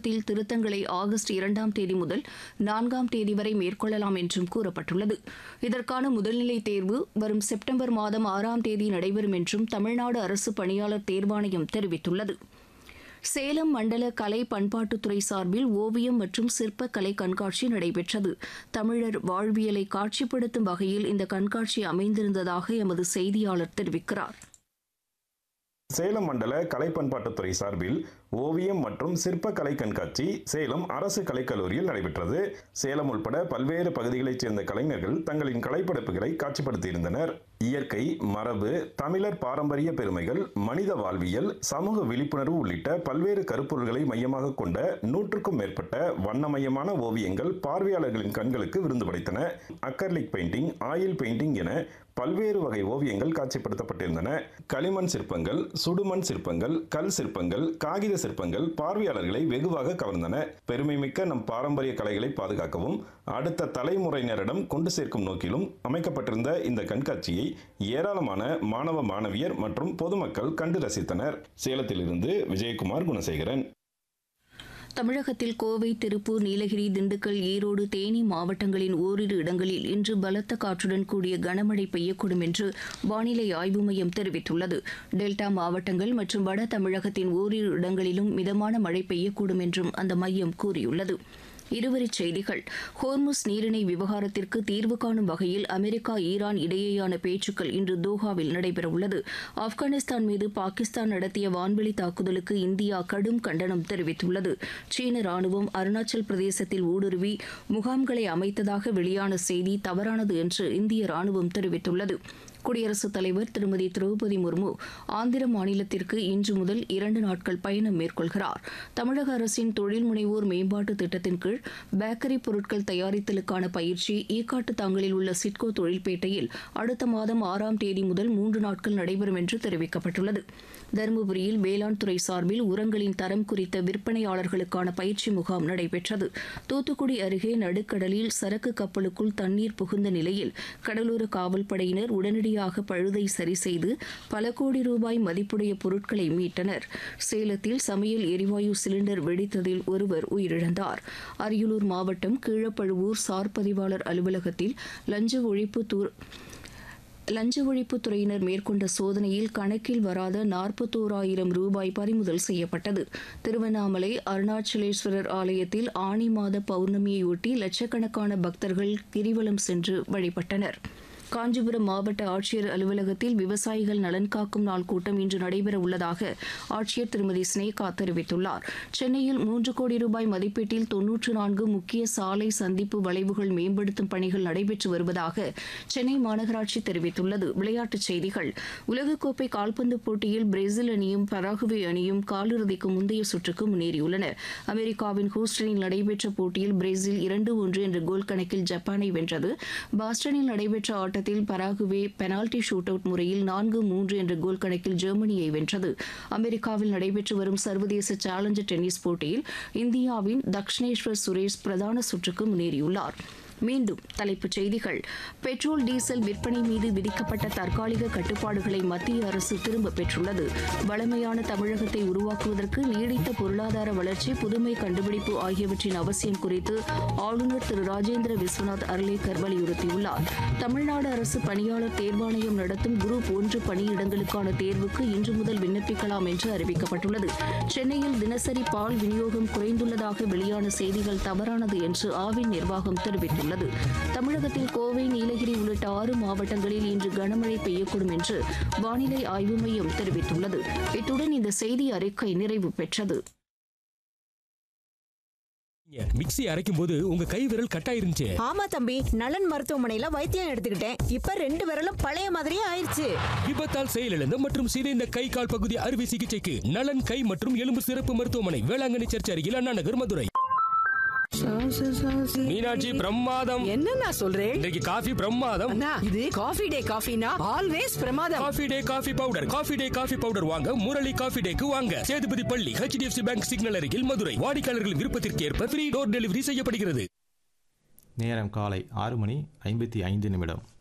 பாடத்தில் திருத்தங்களை ஆகஸ்ட் இரண்டாம் தேதி முதல் நான்காம் தேதி வரை மேற்கொள்ளலாம் என்றும் கூறப்பட்டுள்ளது இதற்கான முதல்நிலை தேர்வு வரும் செப்டம்பர் மாதம் ஆறாம் தேதி நடைபெறும் என்றும் தமிழ்நாடு அரசு பணியாளர் தேர்வாணையம் தெரிவித்துள்ளது சேலம் மண்டல கலை பண்பாட்டுத்துறை சார்பில் ஓவியம் மற்றும் சிற்ப கலை கண்காட்சி நடைபெற்றது தமிழர் வாழ்வியலை காட்சிப்படுத்தும் வகையில் இந்த கண்காட்சி அமைந்திருந்ததாக எமது செய்தியாளர் தெரிவிக்கிறார் சேலம் மண்டல கலை பண்பாட்டுத்துறை சார்பில் ஓவியம் மற்றும் சிற்ப கலை கண்காட்சி சேலம் அரசு கலைக்கல்லூரியில் நடைபெற்றது சேலம் உட்பட பல்வேறு பகுதிகளைச் சேர்ந்த கலைஞர்கள் தங்களின் கலைப்படைப்புகளை காட்சிப்படுத்தியிருந்தனர் இயற்கை மரபு தமிழர் பாரம்பரிய பெருமைகள் மனித வாழ்வியல் சமூக விழிப்புணர்வு உள்ளிட்ட பல்வேறு கருப்பொருள்களை மையமாக கொண்ட நூற்றுக்கும் மேற்பட்ட வண்ணமயமான ஓவியங்கள் பார்வையாளர்களின் கண்களுக்கு விருந்து படைத்தன அக்கர்லிக் பெயிண்டிங் ஆயில் பெயிண்டிங் என பல்வேறு வகை ஓவியங்கள் காட்சிப்படுத்தப்பட்டிருந்தன களிமண் சிற்பங்கள் சுடுமண் சிற்பங்கள் கல் சிற்பங்கள் காகித சிற்பங்கள் பார்வையாளர்களை வெகுவாக கவர்ந்தன பெருமைமிக்க நம் பாரம்பரிய கலைகளை பாதுகாக்கவும் அடுத்த தலைமுறையினரிடம் கொண்டு சேர்க்கும் நோக்கிலும் அமைக்கப்பட்டிருந்த இந்த கண்காட்சியை ஏராளமான மாணவ மாணவியர் மற்றும் பொதுமக்கள் கண்டு ரசித்தனர் சேலத்திலிருந்து விஜயகுமார் குணசேகரன் தமிழகத்தில் கோவை திருப்பூர் நீலகிரி திண்டுக்கல் ஈரோடு தேனி மாவட்டங்களின் ஓரிரு இடங்களில் இன்று பலத்த காற்றுடன் கூடிய கனமழை பெய்யக்கூடும் என்று வானிலை ஆய்வு மையம் தெரிவித்துள்ளது டெல்டா மாவட்டங்கள் மற்றும் வட தமிழகத்தின் ஓரிரு இடங்களிலும் மிதமான மழை பெய்யக்கூடும் என்றும் அந்த மையம் கூறியுள்ளது இருவரிச் செய்திகள் ஹோர்முஸ் நீரிணை விவகாரத்திற்கு தீர்வு காணும் வகையில் அமெரிக்கா ஈரான் இடையேயான பேச்சுக்கள் இன்று தோஹாவில் நடைபெறவுள்ளது ஆப்கானிஸ்தான் மீது பாகிஸ்தான் நடத்திய வான்வெளி தாக்குதலுக்கு இந்தியா கடும் கண்டனம் தெரிவித்துள்ளது சீன ராணுவம் அருணாச்சல் பிரதேசத்தில் ஊடுருவி முகாம்களை அமைத்ததாக வெளியான செய்தி தவறானது என்று இந்திய ராணுவம் தெரிவித்துள்ளது குடியரசுத் தலைவர் திருமதி திரௌபதி முர்மு ஆந்திர மாநிலத்திற்கு இன்று முதல் இரண்டு நாட்கள் பயணம் மேற்கொள்கிறார் தமிழக அரசின் தொழில் முனைவோர் மேம்பாட்டு திட்டத்தின் கீழ் பேக்கரி பொருட்கள் தயாரித்தலுக்கான பயிற்சி ஈக்காட்டு தாங்கலில் உள்ள சிட்கோ தொழில்பேட்டையில் அடுத்த மாதம் ஆறாம் தேதி முதல் மூன்று நாட்கள் நடைபெறும் என்று தெரிவிக்கப்பட்டுள்ளது தருமபுரியில் வேளாண் துறை சார்பில் உரங்களின் தரம் குறித்த விற்பனையாளர்களுக்கான பயிற்சி முகாம் நடைபெற்றது தூத்துக்குடி அருகே நடுக்கடலில் சரக்கு கப்பலுக்குள் தண்ணீர் புகுந்த நிலையில் கடலோர காவல்படையினர் உடனடியாக பழுதை சரி செய்து பல கோடி ரூபாய் மதிப்புடைய பொருட்களை மீட்டனர் சேலத்தில் சமையல் எரிவாயு சிலிண்டர் வெடித்ததில் ஒருவர் உயிரிழந்தார் அரியலூர் மாவட்டம் கீழப்பழுவூர் சார் பதிவாளர் அலுவலகத்தில் லஞ்ச ஒழிப்பு தூர் லஞ்ச ஒழிப்புத்துறையினர் மேற்கொண்ட சோதனையில் கணக்கில் வராத நாற்பத்தோராயிரம் ரூபாய் பறிமுதல் செய்யப்பட்டது திருவண்ணாமலை அருணாச்சலேஸ்வரர் ஆலயத்தில் ஆனி மாத பௌர்ணமியையொட்டி லட்சக்கணக்கான பக்தர்கள் கிரிவலம் சென்று வழிபட்டனர் காஞ்சிபுரம் மாவட்ட ஆட்சியர் அலுவலகத்தில் விவசாயிகள் நலன் காக்கும் நாள் கூட்டம் இன்று நடைபெற உள்ளதாக ஆட்சியர் திருமதி ஸ்னேகா தெரிவித்துள்ளார் சென்னையில் மூன்று கோடி ரூபாய் மதிப்பீட்டில் தொன்னூற்று நான்கு முக்கிய சாலை சந்திப்பு வளைவுகள் மேம்படுத்தும் பணிகள் நடைபெற்று வருவதாக சென்னை மாநகராட்சி தெரிவித்துள்ளது விளையாட்டுச் செய்திகள் உலகக்கோப்பை கால்பந்து போட்டியில் பிரேசில் அணியும் பராகுவே அணியும் காலிறுதிக்கு முந்தைய சுற்றுக்கு முன்னேறியுள்ளன அமெரிக்காவின் ஹூஸ்டனில் நடைபெற்ற போட்டியில் பிரேசில் இரண்டு ஒன்று என்ற கோல் கணக்கில் ஜப்பானை வென்றது பாஸ்டனில் நடைபெற்ற ஆட்டத்தில் பராகுவே பெனால்டி ஷூட் அவுட் முறையில் நான்கு மூன்று என்ற கோல் கணக்கில் ஜெர்மனியை வென்றது அமெரிக்காவில் நடைபெற்று வரும் சர்வதேச சேலஞ்சர் டென்னிஸ் போட்டியில் இந்தியாவின் தக்ஷனேஸ்வர் சுரேஷ் பிரதான சுற்றுக்கு முன்னேறியுள்ளார் மீண்டும் தலைப்புச் செய்திகள் பெட்ரோல் டீசல் விற்பனை மீது விதிக்கப்பட்ட தற்காலிக கட்டுப்பாடுகளை மத்திய அரசு திரும்பப் பெற்றுள்ளது வளமையான தமிழகத்தை உருவாக்குவதற்கு நீடித்த பொருளாதார வளர்ச்சி புதுமை கண்டுபிடிப்பு ஆகியவற்றின் அவசியம் குறித்து ஆளுநர் திரு ராஜேந்திர விஸ்வநாத் அர்லேக்கர் வலியுறுத்தியுள்ளார் தமிழ்நாடு அரசு பணியாளர் தேர்வாணையம் நடத்தும் குரூப் ஒன்று பணியிடங்களுக்கான தேர்வுக்கு இன்று முதல் விண்ணப்பிக்கலாம் என்று அறிவிக்கப்பட்டுள்ளது சென்னையில் தினசரி பால் விநியோகம் குறைந்துள்ளதாக வெளியான செய்திகள் தவறானது என்று ஆவின் நிர்வாகம் தெரிவித்துள்ளது உள்ளது தமிழகத்தில் கோவை நீலகிரி உள்ளிட்ட ஆறு மாவட்டங்களில் இன்று கனமழை பெய்யக்கூடும் என்று வானிலை ஆய்வு மையம் தெரிவித்துள்ளது இத்துடன் இந்த செய்தி அறிக்கை நிறைவு பெற்றது மிக்ஸி அரைக்கும் போது உங்க கை விரல் கட்டாயிருந்துச்சு ஆமா தம்பி நலன் மருத்துவமனையில வைத்தியம் எடுத்துக்கிட்டேன் இப்ப ரெண்டு விரலும் பழைய மாதிரியே ஆயிருச்சு விபத்தால் செயலிழந்த மற்றும் சிதைந்த கை கால் பகுதி அறுவை சிகிச்சைக்கு நலன் கை மற்றும் எலும்பு சிறப்பு மருத்துவமனை வேளாங்கண்ணி சர்ச் அருகில் அண்ணா நகர் மதுரை மீனாட்சி பிரமாதம் என்ன நான் சொல்றேன் இன்றைக்கு காஃபி பிரமாதம் அண்ணா இது காஃபி டே காஃபினா ஆல்வேஸ் பிரமாதம் coffee day coffee powder coffee day coffee powder வாங்க முரளி காஃபி டேக்கு வாங்க சேதுபதி பள்ளி ஹெச்டிஎஃப்சி பேங்க் சிக்னல் அருகில் மதுரை வாடிக்கையாளர்களின் விருப்பத்திற்கு ஏற்ப ஃப்ரீ டோர் டெலிவரி செய்யப்படுகிறது நேரம் காலை ஆறு மணி ஐம்பத்தி ஐந்து நிமிடம்